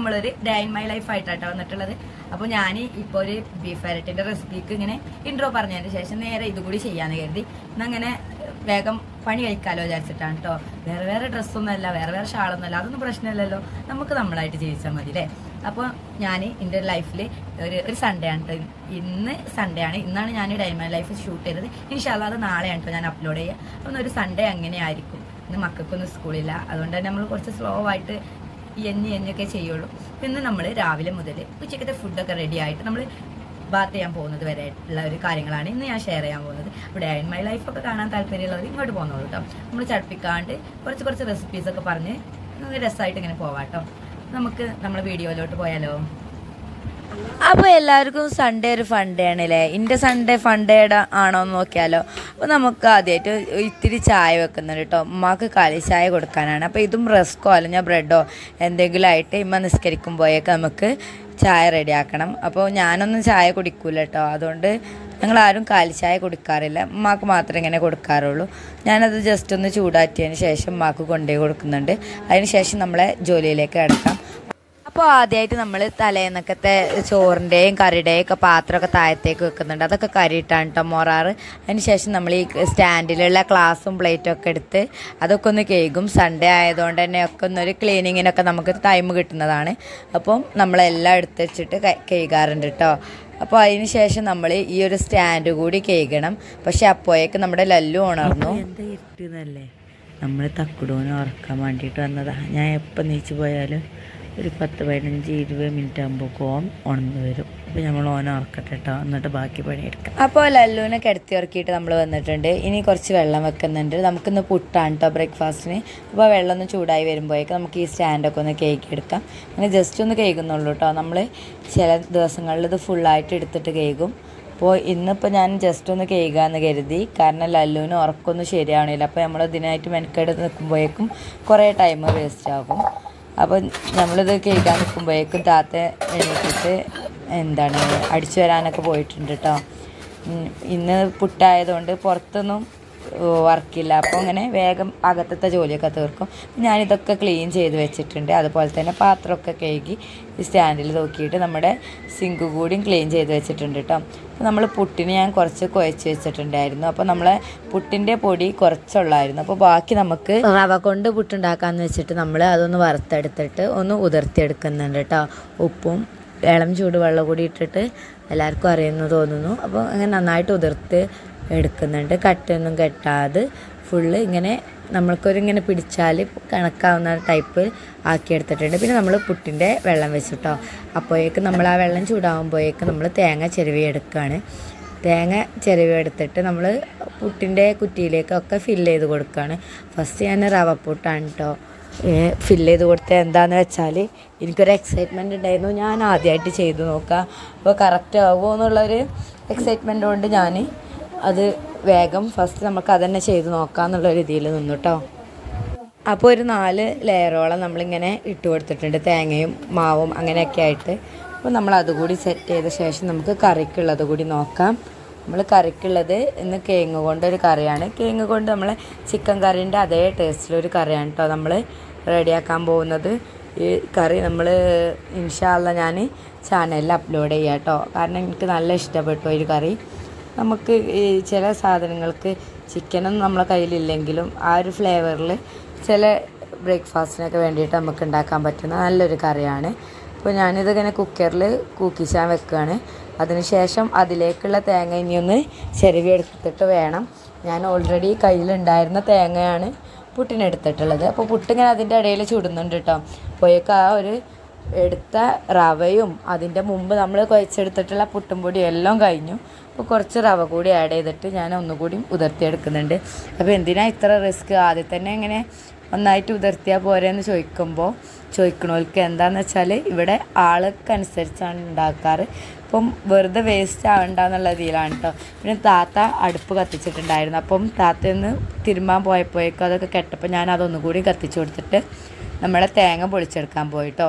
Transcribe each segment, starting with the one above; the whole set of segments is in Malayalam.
നമ്മളൊരു ഡേ ഇൻ മൈ ലൈഫ് ആയിട്ടാട്ടോ വന്നിട്ടുള്ളത് അപ്പോൾ ഞാൻ ഇപ്പോൾ ഒരു ബീഫ് വരട്ടിന്റെ റെസിപ്പിക്ക് ഇങ്ങനെ ഇൻട്രോ പറഞ്ഞതിന് ശേഷം നേരെ ഇതുകൂടി ചെയ്യാന്ന് കരുതി എന്നങ്ങനെ വേഗം പണി കഴിക്കാലോ വിചാരിച്ചിട്ടാണ് കേട്ടോ വേറെ വേറെ ഡ്രസ്സൊന്നും അല്ല വേറെ വേറെ ഷാളൊന്നും അല്ല അതൊന്നും പ്രശ്നമില്ലല്ലോ നമുക്ക് നമ്മളായിട്ട് ജീവിച്ചാൽ മതി അല്ലേ അപ്പോൾ ഞാൻ എൻ്റെ ലൈഫിൽ ഒരു ഒരു സൺഡേ ആണ് ട്ടോ. ഇന്ന് സൺഡേ ആണ് ഇന്നാണ് ഞാൻ ഡൈമണ്ട് ലൈഫ് ഷൂട്ട് ചെയ്തത് ഇൻഷാല്ല അത് നാളെയാണ് കേട്ടോ ഞാൻ അപ്ലോഡ് ചെയ്യുക അപ്പം ഒരു സൺഡേ അങ്ങനെ ആയിരിക്കും ഇന്ന് മക്കൾക്കൊന്നും സ്കൂളില്ല അതുകൊണ്ട് തന്നെ നമ്മൾ കുറച്ച് സ്ലോ ആയിട്ട് എഞ്ഞ് എഞ്ഞൊക്കെ ചെയ്യുള്ളൂ ഇന്ന് നമ്മൾ രാവിലെ മുതൽ ഉച്ചക്കത്തെ ഫുഡൊക്കെ റെഡി ആയിട്ട് നമ്മൾ ബാത്ത് ചെയ്യാൻ പോകുന്നത് വരെ ഉള്ള ഒരു കാര്യങ്ങളാണ് ഇന്ന് ഞാൻ ഷെയർ ചെയ്യാൻ പോകുന്നത് ഇവിടെ ഇൻ മൈ ലൈഫൊക്കെ കാണാൻ താല്പര്യമുള്ളവർ ഇങ്ങോട്ട് പോകുന്നുള്ളൂ കേട്ടോ നമ്മൾ ചടുപ്പിക്കാണ്ട് കുറച്ച് കുറച്ച് റെസിപ്പീസ് ഒക്കെ പറഞ്ഞ് രസമായിട്ട് ഇങ്ങനെ പോവാം കേട്ടോ നമുക്ക് നമ്മളെ വീഡിയോയിലോട്ട് പോയാലോ അപ്പോൾ എല്ലാവർക്കും സൺഡേ ഒരു ഫണ്ടേ ആണല്ലേ എൻ്റെ സൺഡേ ഫണ്ടേയുടെ ആണോ എന്ന് നോക്കിയാലോ അപ്പോൾ നമുക്ക് ആദ്യമായിട്ട് ഇത്തിരി ചായ വെക്കുന്നുണ്ട് കേട്ടോ ഉമ്മാക്ക് കളി ചായ കൊടുക്കാനാണ് അപ്പോൾ ഇതും റസ്കോ അല്ലെങ്കിൽ ബ്രെഡോ എന്തെങ്കിലും ആയിട്ട് ഇമ്മ നിസ്കരിക്കുമ്പോഴേക്ക് നമുക്ക് ചായ റെഡിയാക്കണം അപ്പോൾ ഞാനൊന്നും ചായ കുടിക്കൂല കേട്ടോ അതുകൊണ്ട് ഞങ്ങൾ ആരും കാലിച്ചായ കൊടുക്കാറില്ല ഉമ്മാക്ക് മാത്രമേ ഇങ്ങനെ കൊടുക്കാറുള്ളൂ ഞാനത് ജസ്റ്റ് ഒന്ന് ചൂടാറ്റിയതിന് ശേഷം ഉമ്മാക്ക് കൊണ്ടുപോയി കൊടുക്കുന്നുണ്ട് അതിന് ശേഷം നമ്മളെ ജോലിയിലേക്ക് കിടക്കാം അപ്പോൾ ആദ്യമായിട്ട് നമ്മൾ തലേന്നൊക്കത്തെ ചോറിൻ്റെയും കറിയുടെയും ഒക്കെ പാത്രമൊക്കെ താഴത്തേക്ക് വെക്കുന്നുണ്ട് അതൊക്കെ കറിയിട്ടാണ് കേട്ടോ മൊറാറ് അതിന് ശേഷം നമ്മൾ ഈ സ്റ്റാൻഡിലുള്ള ഗ്ലാസും പ്ലേറ്റും ഒക്കെ എടുത്ത് അതൊക്കെ ഒന്ന് കേൾക്കും സൺഡേ ആയതുകൊണ്ട് തന്നെ ഒക്കെ ഒന്നൊരു ക്ലീനിങ്ങിനൊക്കെ നമുക്ക് ടൈം കിട്ടുന്നതാണ് അപ്പം നമ്മളെല്ലാം എടുത്ത് വെച്ചിട്ട് കഴുകാറുണ്ട് കേട്ടോ അപ്പോൾ അതിന് ശേഷം നമ്മൾ ഈ ഒരു സ്റ്റാൻഡ് കൂടി കേൾക്കണം പക്ഷെ അപ്പോഴേക്ക് നമ്മുടെ ലല്ലു ഉണർന്നു എന്താ ഇരുട്ടുന്നല്ലേ നമ്മൾ തക്കുടൂനെ ഉറക്കാൻ വേണ്ടിയിട്ട് വന്നതാ ഞാൻ എപ്പോൾ നീച്ചു പോയാലും ഒരു പത്ത് പതിനഞ്ച് ഇരുപത് മിനിറ്റ് ആകുമ്പോൾ ഓൻ ഉണർന്നു വരും അപ്പോൾ നമ്മൾ ഓനെ ഉറക്കട്ടെ കേട്ടോ എന്നിട്ട് ബാക്കി പണിയെടുക്കാം അപ്പോൾ ലല്ലുവിനെ കിടത്തി ഇറക്കിയിട്ട് നമ്മൾ വന്നിട്ടുണ്ട് ഇനി കുറച്ച് വെള്ളം വെക്കുന്നുണ്ട് നമുക്കിന്ന് പുട്ടാണ് കേട്ടോ ബ്രേക്ക്ഫാസ്റ്റിന് അപ്പോൾ വെള്ളം ഒന്ന് ചൂടായി വരുമ്പോഴേക്ക് നമുക്ക് ഈ സ്റ്റാൻഡൊക്കെ ഒന്ന് കേക്ക് എടുക്കാം അങ്ങനെ ജസ്റ്റ് ഒന്ന് കേൾക്കുന്നുള്ളൂ കേട്ടോ നമ്മൾ ചില ദിവസങ്ങളിൽ ഇത് ഫുള്ളായിട്ട് എടുത്തിട്ട് കേൾക്കും അപ്പോൾ ഇന്നിപ്പോൾ ഞാൻ ജസ്റ്റ് ഒന്ന് കേൾക്കാമെന്ന് കരുതി കാരണം ലല്ലുവിന് ഉറക്കമൊന്നും ശരിയാവണില്ല അപ്പോൾ നമ്മൾ ഇതിനായിട്ട് മെനക്കെട്ട് നിൽക്കുമ്പോഴേക്കും കുറേ ടൈം വേസ്റ്റ് ആകും അപ്പോൾ നമ്മളിത് കേൾക്കാൻ നിൽക്കുമ്പോഴേക്കും താത്ത എണീറ്റിട്ട് എന്താണ് അടിച്ചു വരാനൊക്കെ പോയിട്ടുണ്ട് കേട്ടോ ഉം, ഇന്ന് പുട്ടായതുകൊണ്ട് പുറത്തൊന്നും വർക്കില്ല അപ്പോൾ അങ്ങനെ വേഗം അകത്തത്തെ ജോലിയൊക്കെ തീർക്കും ഞാനിതൊക്കെ ക്ലീൻ ചെയ്ത് വെച്ചിട്ടുണ്ട് അതുപോലെ തന്നെ പാത്രമൊക്കെ കഴുകി ഈ സ്റ്റാൻഡിൽ നോക്കിയിട്ട് നമ്മുടെ സിങ്ക് കൂടിയും ക്ലീൻ ചെയ്ത് വെച്ചിട്ടുണ്ട് കേട്ടോ അപ്പോൾ നമ്മൾ പുട്ടിന് ഞാൻ കുറച്ച് കുഴച്ച് വെച്ചിട്ടുണ്ടായിരുന്നു അപ്പോൾ നമ്മളെ പുട്ടിൻ്റെ പൊടി കുറച്ചുള്ളായിരുന്നു അപ്പോൾ ബാക്കി നമുക്ക് റവ കൊണ്ട് പുട്ടുണ്ടാക്കാമെന്ന് വെച്ചിട്ട് നമ്മൾ അതൊന്ന് വറുത്തെടുത്തിട്ട് ഒന്ന് ഉതിർത്തിയെടുക്കുന്നുണ്ട് കേട്ടോ ഉപ്പും ഇളം ചൂട് വെള്ളം കൂടി ഇട്ടിട്ട് എല്ലാവർക്കും അറിയുന്നു തോന്നുന്നു അപ്പോൾ അങ്ങനെ നന്നായിട്ട് ഉതിർത്ത് എടുക്കുന്നുണ്ട് കട്ടൊന്നും കെട്ടാതെ ഫുള്ള് ഇങ്ങനെ നമ്മൾക്കൊരു ഇങ്ങനെ പിടിച്ചാൽ കണക്കാവുന്ന ടൈപ്പ് ആക്കിയെടുത്തിട്ടുണ്ട് പിന്നെ നമ്മൾ പുട്ടിൻ്റെ വെള്ളം വെച്ചിട്ടോ അപ്പോഴേക്ക് നമ്മൾ ആ വെള്ളം ചൂടാകുമ്പോഴേക്ക് നമ്മൾ തേങ്ങ ചെരുവി എടുക്കുകയാണ് തേങ്ങ ചെരുവി എടുത്തിട്ട് നമ്മൾ പുട്ടിൻ്റെ കുറ്റിയിലേക്കൊക്കെ ഫില്ല് ചെയ്ത് കൊടുക്കുകയാണ് ഫസ്റ്റ് ഞാൻ റവ പുട്ടാണ് കേട്ടോ ഫില്ല് ചെയ്ത് കൊടുത്തത് എന്താണെന്ന് വെച്ചാൽ എനിക്കൊരു എക്സൈറ്റ്മെൻറ്റ് ഉണ്ടായിരുന്നു ഞാൻ ആദ്യമായിട്ട് ചെയ്ത് നോക്കാം അപ്പോൾ കറക്റ്റ് ആവുമോ എന്നുള്ളൊരു എക്സൈറ്റ്മെൻറ്റ് കൊണ്ട് ഞാൻ അത് വേഗം ഫസ്റ്റ് നമുക്ക് അതന്നെ ചെയ്ത് നോക്കാം എന്നുള്ള രീതിയിൽ നിന്നു കേട്ടോ അപ്പോൾ ഒരു നാല് ലെയറോളം നമ്മളിങ്ങനെ ഇട്ട് കൊടുത്തിട്ടുണ്ട് തേങ്ങയും മാവും അങ്ങനെയൊക്കെ ആയിട്ട് അപ്പോൾ നമ്മൾ അതുകൂടി സെറ്റ് ചെയ്ത ശേഷം നമുക്ക് കറിക്കുള്ളത് കൂടി നോക്കാം നമ്മൾ കറിക്കുള്ളത് ഇന്ന് കേങ്ങ് കൊണ്ടൊരു കറിയാണ് കേങ്ങ് കൊണ്ട് നമ്മൾ ചിക്കൻ കറീൻ്റെ അതേ ടേസ്റ്റിലൊരു കറിയാണ് കേട്ടോ നമ്മൾ റെഡിയാക്കാൻ പോകുന്നത് ഈ കറി നമ്മൾ ഇൻഷാല്ല ഞാൻ ചാനലിൽ അപ്ലോഡ് ചെയ്യാം കേട്ടോ കാരണം എനിക്ക് നല്ല ഇഷ്ടപ്പെട്ടു ഒരു കറി നമുക്ക് ഈ ചില സാധനങ്ങൾക്ക് ചിക്കനൊന്നും നമ്മളെ കയ്യിലില്ലെങ്കിലും ആ ഒരു ഫ്ലേവറിൽ ചില ബ്രേക്ക്ഫാസ്റ്റിനൊക്കെ വേണ്ടിയിട്ട് നമുക്ക് ഉണ്ടാക്കാൻ പറ്റുന്ന നല്ലൊരു കറിയാണ് അപ്പോൾ ഞാനിതിങ്ങനെ കുക്കറിൽ കൂക്കിച്ചാൻ വെക്കുകയാണ് അതിനുശേഷം അതിലേക്കുള്ള തേങ്ങ ഇനിയൊന്ന് ചെരുവി എടുത്തിട്ട് വേണം ഞാൻ ഓൾറെഡി കയ്യിലുണ്ടായിരുന്ന തേങ്ങയാണ് പുട്ടിനെടുത്തിട്ടുള്ളത് അപ്പോൾ പുട്ടിങ്ങനെ അതിൻ്റെ ഇടയിൽ ചുടുന്നുണ്ട് കേട്ടോ അപ്പോഴേക്ക് ആ ഒരു എടുത്ത റവയും അതിൻ്റെ മുമ്പ് നമ്മൾ കുഴച്ചെടുത്തിട്ടുള്ള പുട്ടും പൊടിയും എല്ലാം കഴിഞ്ഞു അപ്പോൾ കുറച്ച് റവ കൂടി ആഡ് ചെയ്തിട്ട് ഞാൻ ഒന്നുകൂടി ഉതിർത്തിയെടുക്കുന്നുണ്ട് അപ്പോൾ എന്തിനാ ഇത്ര റിസ്ക് ആദ്യം തന്നെ ഇങ്ങനെ ഒന്നായിട്ട് ഉതിർത്തിയാൽ പോരെന്ന് ചോദിക്കുമ്പോൾ ചോദിക്കണവർക്ക് എന്താണെന്ന് വെച്ചാൽ ഇവിടെ ആൾക്കനുസരിച്ചാണ് ഉണ്ടാക്കാറ് ഇപ്പം വെറുതെ വേസ്റ്റ് ആവണ്ടെന്നുള്ള രീതിയിലാണ് കേട്ടോ പിന്നെ താത്ത അടുപ്പ് കത്തിച്ചിട്ടുണ്ടായിരുന്നു അപ്പം താത്തയൊന്ന് തിരുമ്പാൻ പോയപ്പോഴേക്കും അതൊക്കെ കെട്ടപ്പോൾ ഞാൻ അതൊന്നുകൂടി കത്തിച്ചു കൊടുത്തിട്ട് നമ്മളെ തേങ്ങ പൊളിച്ചെടുക്കാൻ പോയിട്ടോ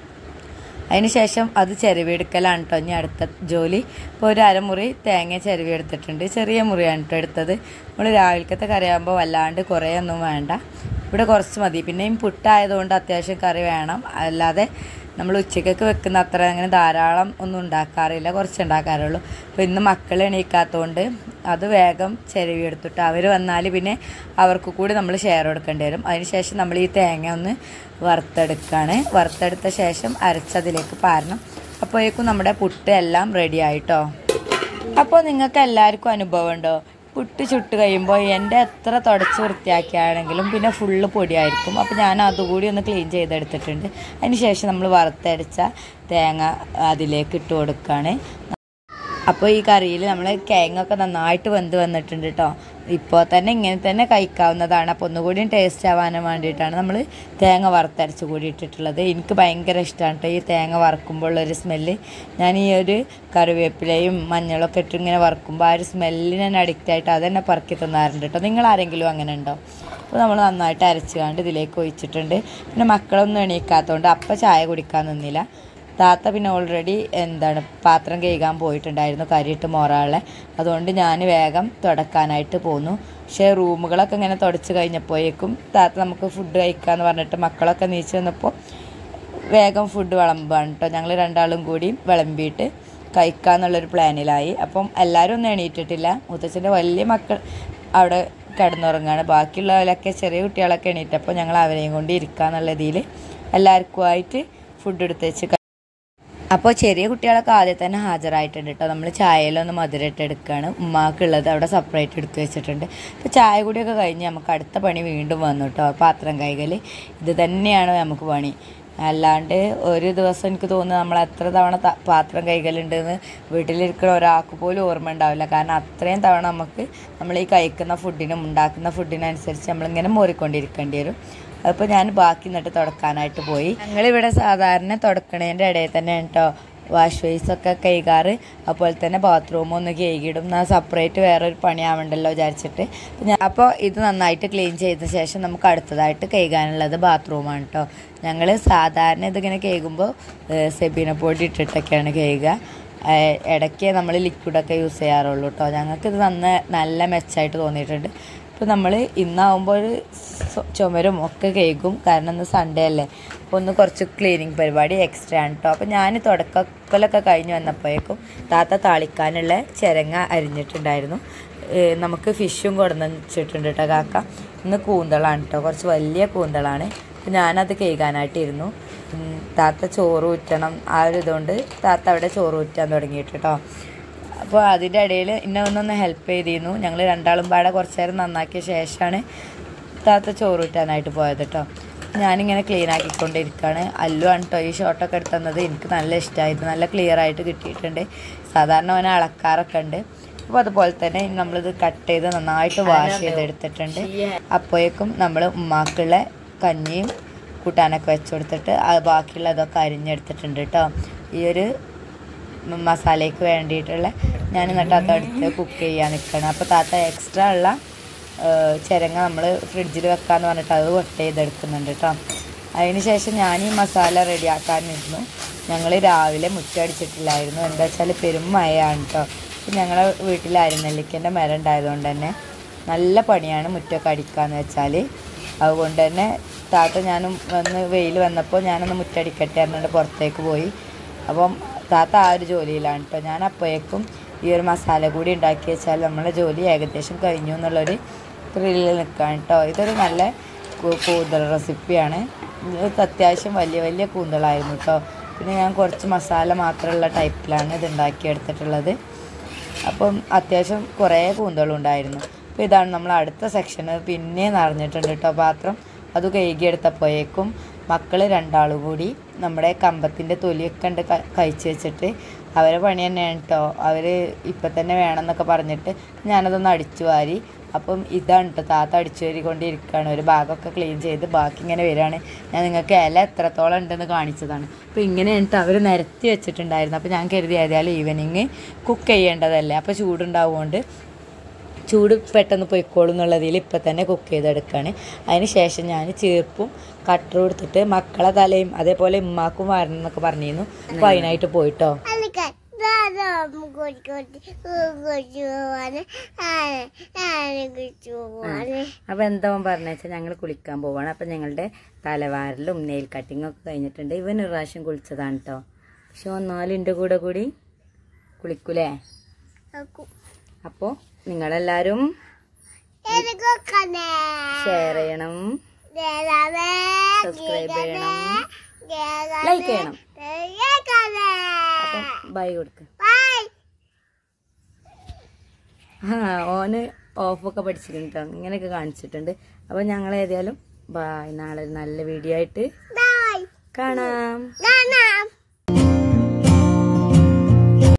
അതിനുശേഷം അത് ചിരവിയെടുക്കലാണ് കേട്ടോ ഇനി അടുത്ത ജോലി ഇപ്പോൾ ഒരു അരമുറി തേങ്ങ ചിരവി എടുത്തിട്ടുണ്ട് ചെറിയ മുറിയാണ് കേട്ടോ എടുത്തത് നമ്മൾ രാവിലത്തെ കറിയാകുമ്പോൾ വല്ലാണ്ട് കുറേ ഒന്നും വേണ്ട ഇവിടെ കുറച്ച് മതി പിന്നെയും പുട്ടായതുകൊണ്ട് അത്യാവശ്യം കറി വേണം അല്ലാതെ നമ്മൾ ഉച്ചക്കൊക്കെ വെക്കുന്ന അത്ര അങ്ങനെ ധാരാളം ഒന്നും ഉണ്ടാക്കാറില്ല കുറച്ച് ഉണ്ടാക്കാറുള്ളൂ അപ്പോൾ ഇന്ന് മക്കൾ എണീക്കാത്തതുകൊണ്ട് അത് വേഗം ചെരുവി എടുത്തിട്ട് അവർ വന്നാൽ പിന്നെ അവർക്ക് കൂടി നമ്മൾ ഷെയർ കൊടുക്കേണ്ടി വരും അതിനുശേഷം നമ്മൾ ഈ തേങ്ങ ഒന്ന് വറുത്തെടുക്കുകയാണ് വറുത്തെടുത്ത ശേഷം അരച്ചതിലേക്ക് പാരണം അപ്പോഴേക്കും നമ്മുടെ പുട്ട് എല്ലാം റെഡി ആയിട്ടോ അപ്പോൾ നിങ്ങൾക്ക് എല്ലാവർക്കും അനുഭവം ഉണ്ടോ പുട്ട് ചുട്ട് കഴിയുമ്പോൾ എൻ്റെ എത്ര തുടച്ച് വൃത്തിയാക്കിയാണെങ്കിലും പിന്നെ ഫുള്ള് പൊടിയായിരിക്കും അപ്പോൾ ഞാൻ അതുകൂടി ഒന്ന് ക്ലീൻ ചെയ്തെടുത്തിട്ടുണ്ട് അതിന് ശേഷം നമ്മൾ വറുത്തടിച്ച തേങ്ങ അതിലേക്ക് ഇട്ട് കൊടുക്കുകയാണ് അപ്പോൾ ഈ കറിയിൽ നമ്മൾ കിഴങ്ങൊക്കെ നന്നായിട്ട് വെന്ത് വന്നിട്ടുണ്ട് കേട്ടോ ഇപ്പോൾ തന്നെ ഇങ്ങനെ തന്നെ കഴിക്കാവുന്നതാണ് അപ്പോൾ ഒന്നുകൂടി ടേസ്റ്റ് ആവാനും വേണ്ടിയിട്ടാണ് നമ്മൾ തേങ്ങ വറുത്തരച്ച് കൂടി ഇട്ടിട്ടുള്ളത് എനിക്ക് ഭയങ്കര ഇഷ്ടമാണ് കേട്ടോ ഈ തേങ്ങ വറുക്കുമ്പോഴുള്ളൊരു സ്മെല്ല് ഞാൻ ഈ ഒരു കറിവേപ്പിലയും മഞ്ഞളൊക്കെ ഇട്ട് ഇങ്ങനെ വറുക്കുമ്പോൾ ആ ഒരു സ്മെല്ലിന് തന്നെ അഡിക്റ്റ് ആയിട്ട് അത് തന്നെ പറക്കി തന്നാറുണ്ട് കേട്ടോ നിങ്ങൾ ആരെങ്കിലും അങ്ങനെ ഉണ്ടോ അപ്പോൾ നമ്മൾ നന്നായിട്ട് അരച്ച് കണ്ട് ഇതിലേക്ക് ഒഴിച്ചിട്ടുണ്ട് പിന്നെ മക്കളൊന്നും എണീക്കാത്തതുകൊണ്ട് അപ്പം ചായ കുടിക്കാൻ നിന്നില്ല താത്ത പിന്നെ ഓൾറെഡി എന്താണ് പാത്രം കഴുകാൻ പോയിട്ടുണ്ടായിരുന്നു കരിയിട്ട് മോറാളെ അതുകൊണ്ട് ഞാൻ വേഗം തുടക്കാനായിട്ട് പോന്നു പക്ഷേ റൂമുകളൊക്കെ ഇങ്ങനെ തുടച്ച് കഴിഞ്ഞപ്പോഴേക്കും താത്ത നമുക്ക് ഫുഡ് കഴിക്കാമെന്ന് പറഞ്ഞിട്ട് മക്കളൊക്കെ നീച്ച് വന്നപ്പോൾ വേഗം ഫുഡ് വിളമ്പാണ് കേട്ടോ ഞങ്ങൾ രണ്ടാളും കൂടി വിളമ്പിയിട്ട് കഴിക്കാന്നുള്ളൊരു പ്ലാനിലായി അപ്പം എല്ലാവരും ഒന്നും എണീറ്റിട്ടില്ല മുത്തച്ഛൻ്റെ വലിയ മക്കൾ അവിടെ കിടന്നുറങ്ങാണ് ബാക്കിയുള്ളവരൊക്കെ ചെറിയ കുട്ടികളൊക്കെ എണീറ്റപ്പോൾ ഞങ്ങൾ അവരെയും കൊണ്ട് ഇരിക്കാന്നുള്ള ഇതിൽ എല്ലാവർക്കുമായിട്ട് ഫുഡ് എടുത്ത് വെച്ച് അപ്പോൾ ചെറിയ കുട്ടികളൊക്കെ ആദ്യം തന്നെ ഹാജരായിട്ടുണ്ട് കേട്ടോ നമ്മൾ ചായയിലൊന്ന് മധുരമിട്ട് എടുക്കുകയാണ് ഉമ്മാക്കുള്ളത് അവിടെ സെപ്പറേറ്റ് എടുത്ത് വെച്ചിട്ടുണ്ട് അപ്പോൾ ചായ കൂടിയൊക്കെ കഴിഞ്ഞ് നമുക്ക് അടുത്ത പണി വീണ്ടും വന്നു കേട്ടോ പാത്രം കൈകൽ ഇത് തന്നെയാണ് നമുക്ക് പണി അല്ലാണ്ട് ഒരു ദിവസം എനിക്ക് തോന്നുന്നു നമ്മൾ എത്ര തവണ ത- പാത്രം കൈകലുണ്ടെന്ന് വീട്ടിലിരിക്കുന്ന ഒരാൾക്ക് പോലും ഓർമ്മ ഉണ്ടാവില്ല കാരണം അത്രയും തവണ നമുക്ക് നമ്മൾ ഈ കഴിക്കുന്ന ഫുഡിനും ഉണ്ടാക്കുന്ന ഫുഡിനനുസരിച്ച് നമ്മളിങ്ങനെ മോറിക്കൊണ്ടിരിക്കേണ്ടി വരും അപ്പോൾ ഞാൻ ബാക്കി എന്നിട്ട് തുടക്കാനായിട്ട് പോയി ഞങ്ങളിവിടെ സാധാരണ തുടക്കണേൻ്റെ ഇടയിൽ തന്നെ കേട്ടോ വാഷ് ബേസൊക്കെ കൈകാറ് അതുപോലെ തന്നെ ബാത്റൂം ഒന്ന് കഴുകിയിടും എന്നാൽ സെപ്പറേറ്റ് വേറൊരു പണിയാവണ്ടല്ലോ വിചാരിച്ചിട്ട് അപ്പോൾ ഞാൻ അപ്പോൾ ഇത് നന്നായിട്ട് ക്ലീൻ ചെയ്ത ശേഷം നമുക്ക് അടുത്തതായിട്ട് കഴുകാനുള്ളത് ബാത്റൂമാണ് കേട്ടോ ഞങ്ങൾ സാധാരണ ഇതിങ്ങനെ കഴുകുമ്പോൾ സെബീന പൊടി ഇട്ടിട്ടൊക്കെയാണ് കഴുകുക ഏഹ് ഇടയ്ക്ക് നമ്മൾ ലിക്വിഡൊക്കെ യൂസ് ചെയ്യാറുള്ളൂ കേട്ടോ ഞങ്ങൾക്കിത് നന്ന നല്ല മെച്ചമായിട്ട് തോന്നിയിട്ടുണ്ട് ഇപ്പോൾ നമ്മൾ ഇന്നാവുമ്പോൾ ഒരു സ്വ- ചുമരും ഒക്കെ കേൾക്കും കാരണം ഇന്ന് സൺഡേ അല്ലേ അപ്പോൾ ഒന്ന് കുറച്ച് ക്ലീനിങ് പരിപാടി എക്സ്ട്രാ ആണ് കേട്ടോ അപ്പോൾ ഞാൻ തുടക്കലൊക്കെ കഴിഞ്ഞ് വന്നപ്പോഴേക്കും താത്ത താളിക്കാനുള്ള ചിരങ്ങ അരിഞ്ഞിട്ടുണ്ടായിരുന്നു ഏഹ് നമുക്ക് ഫിഷും കൊടുന്ന് വെച്ചിട്ടുണ്ട് കേട്ടോ കാക്ക ഇന്ന് കൂന്തളാണ് കേട്ടോ കുറച്ച് വലിയ കൂന്തളാണ് അപ്പോൾ ഞാനത് കേൾക്കാനായിട്ടിരുന്നു ഉം, താത്ത ചോറ് ഊറ്റണം ആ ഒരു ഇതുകൊണ്ട് താത്ത അവിടെ ചോറ് ഊറ്റാൻ തുടങ്ങിയിട്ട് കേട്ടോ അപ്പോൾ അതിൻ്റെ ഇടയിൽ എന്നെ ഒന്നൊന്ന് ഹെൽപ്പ് ചെയ്തിരുന്നു ഞങ്ങൾ രണ്ടാളും പാടെ കുറച്ച് നേരം നന്നാക്കിയ ശേഷമാണ് താത്ത ചോറ് ഊറ്റാനായിട്ട് പോയത് കേട്ടോ ഞാനിങ്ങനെ ക്ലീൻ ആക്കിക്കൊണ്ടിരിക്കുകയാണ് അല്ലു ആണ് കേട്ടോ ഈ ഷോട്ടൊക്കെ എടുത്തുന്നത് എനിക്ക് നല്ല ഇഷ്ടമായിരുന്നു നല്ല ക്ലിയർ ആയിട്ട് കിട്ടിയിട്ടുണ്ട് സാധാരണ അവനെ അളക്കാറൊക്കെ ഉണ്ട് അപ്പോൾ അതുപോലെ തന്നെ നമ്മളിത് കട്ട് ചെയ്ത് നന്നായിട്ട് വാഷ് ചെയ്തെടുത്തിട്ടുണ്ട് അപ്പോഴേക്കും നമ്മൾ ഉമ്മാക്കുള്ള കഞ്ഞിയും കൂട്ടാനൊക്കെ വെച്ച് കൊടുത്തിട്ട് അത് ബാക്കിയുള്ളതൊക്കെ അരിഞ്ഞെടുത്തിട്ടുണ്ട് കേട്ടോ ഈ ഒരു മ- മസാലയ്ക്ക് വേണ്ടിയിട്ടുള്ള ഞാൻ എന്നിട്ട് അതെടുത്ത് കുക്ക് ചെയ്യാൻ നിൽക്കണം അപ്പോൾ താത്ത എക്സ്ട്രാ ഉള്ള ഏഹ്, ചിരങ്ങ നമ്മൾ ഫ്രിഡ്ജിൽ വെക്കാന്ന് പറഞ്ഞിട്ട് അത് കൊട്ട് ചെയ്തെടുക്കുന്നുണ്ട് കേട്ടോ അതിന് ശേഷം ഞാൻ ഈ മസാല റെഡിയാക്കാനിരുന്നു ഞങ്ങൾ രാവിലെ മുറ്റടിച്ചിട്ടില്ലായിരുന്നു എന്താ വെച്ചാൽ പെരും മഴയാണ് കേട്ടോ ഇപ്പം ഞങ്ങളെ വീട്ടിൽ അരിനെല്ലിക്കൻ്റെ മരം ഉണ്ടായതുകൊണ്ട് തന്നെ നല്ല പണിയാണ് മുറ്റമൊക്കെ അടിക്കാന്ന് വെച്ചാൽ അതുകൊണ്ട് തന്നെ താത്ത ഞാനും വന്ന് വെയിൽ വന്നപ്പോൾ ഞാനൊന്ന് മുറ്റടിക്കട്ടെ പറഞ്ഞിട്ട് പുറത്തേക്ക് പോയി അപ്പം താത്ത ആ ഒരു ജോലിയിലാണ് കേട്ടോ ഞാൻ അപ്പോഴേക്കും ഈ ഒരു മസാല കൂടി ഉണ്ടാക്കി വെച്ചാൽ നമ്മുടെ ജോലി ഏകദേശം കഴിഞ്ഞു എന്നുള്ളൊരു ത്രില്ലിൽ നിൽക്കുകയാണ് കേട്ടോ ഇതൊരു നല്ല കൂ- കൂന്തൽ റെസിപ്പിയാണ് ഇത് അത്യാവശ്യം വലിയ വലിയ കൂന്തളായിരുന്നു കേട്ടോ പിന്നെ ഞാൻ കുറച്ച് മസാല മാത്രമുള്ള ടൈപ്പിലാണ് ഇത് ഉണ്ടാക്കിയെടുത്തിട്ടുള്ളത് അപ്പം അത്യാവശ്യം കുറേ കൂന്തളുണ്ടായിരുന്നു അപ്പോൾ ഇതാണ് നമ്മൾ അടുത്ത സെക്ഷന് പിന്നെ നിറഞ്ഞിട്ടുണ്ട് കേട്ടോ പാത്രം അത് കഴുകിയെടുത്തപ്പോഴേക്കും മക്കൾ രണ്ടാളും കൂടി നമ്മുടെ കമ്പത്തിൻ്റെ തൊലിയൊക്കെ ഉണ്ട് ക- കഴിച്ച് വെച്ചിട്ട് അവരെ പണി തന്നെയാണ് കേട്ടോ അവർ ഇപ്പം തന്നെ വേണമെന്നൊക്കെ പറഞ്ഞിട്ട് ഞാനതൊന്ന് അടിച്ചു വാരി അപ്പം ഇതാണ് കേട്ടോ താത്ത അടിച്ചു വാരിക്കൊണ്ടിരിക്കുകയാണ് ഒരു ഭാഗമൊക്കെ ക്ലീൻ ചെയ്ത് ബാക്കി ഇങ്ങനെ വരികയാണ് ഞാൻ നിങ്ങൾക്ക് ഇല എത്രത്തോളം ഉണ്ടെന്ന് കാണിച്ചതാണ് അപ്പോൾ ഇങ്ങനെയാണ് കേട്ടോ അവർ നിരത്തി വെച്ചിട്ടുണ്ടായിരുന്നു അപ്പോൾ ഞാൻ കരുതി ഏതായാലും ഈവനിങ് കുക്ക് ചെയ്യേണ്ടതല്ലേ അപ്പോൾ ചൂടുണ്ടാവുകൊണ്ട് ചൂട് പെട്ടെന്ന് പൊയ്ക്കോളും എന്നുള്ളതിൽ ഇപ്പം തന്നെ കുക്ക് ചെയ്തെടുക്കുകയാണ് അതിന് ശേഷം ഞാൻ ചീർപ്പും കട്ടറും എടുത്തിട്ട് മക്കളെ തലയും അതേപോലെ ഉമ്മാക്കും വരണം എന്നൊക്കെ പറഞ്ഞിരുന്നു അപ്പോൾ അതിനായിട്ട് പോയിട്ടോ Alikat, the അപ്പൊ എന്താ പറഞ്ഞ വെച്ചാൽ ഞങ്ങൾ കുളിക്കാൻ പോവാണ് അപ്പൊ ഞങ്ങളുടെ തലവാരലും നെയിൽ കട്ടിങ്ങും ഒക്കെ കഴിഞ്ഞിട്ടുണ്ട് ഇവൻ ഒരു പ്രാവശ്യം കുളിച്ചതാണ് കേട്ടോ പക്ഷെ ഒന്നാലും എൻ്റെ കൂടെ കൂടി കുളിക്കൂലേ അപ്പോ നിങ്ങളെല്ലാരും ഷെയർ ചെയ്യണം സബ്സ്ക്രൈബ് ചെയ്യണം ലൈക്ക് ചെയ്യണം അപ്പം ബൈ കൊടുക്ക് ആ ഓന് ഓഫൊക്കെ പഠിച്ചിട്ടുണ്ട് കേട്ടോ ഇങ്ങനെയൊക്കെ കാണിച്ചിട്ടുണ്ട് അപ്പൊ ഞങ്ങൾ ഏതായാലും ബായ് നാളെ ഒരു നല്ല വീഡിയോ ആയിട്ട് കാണാം Nanam.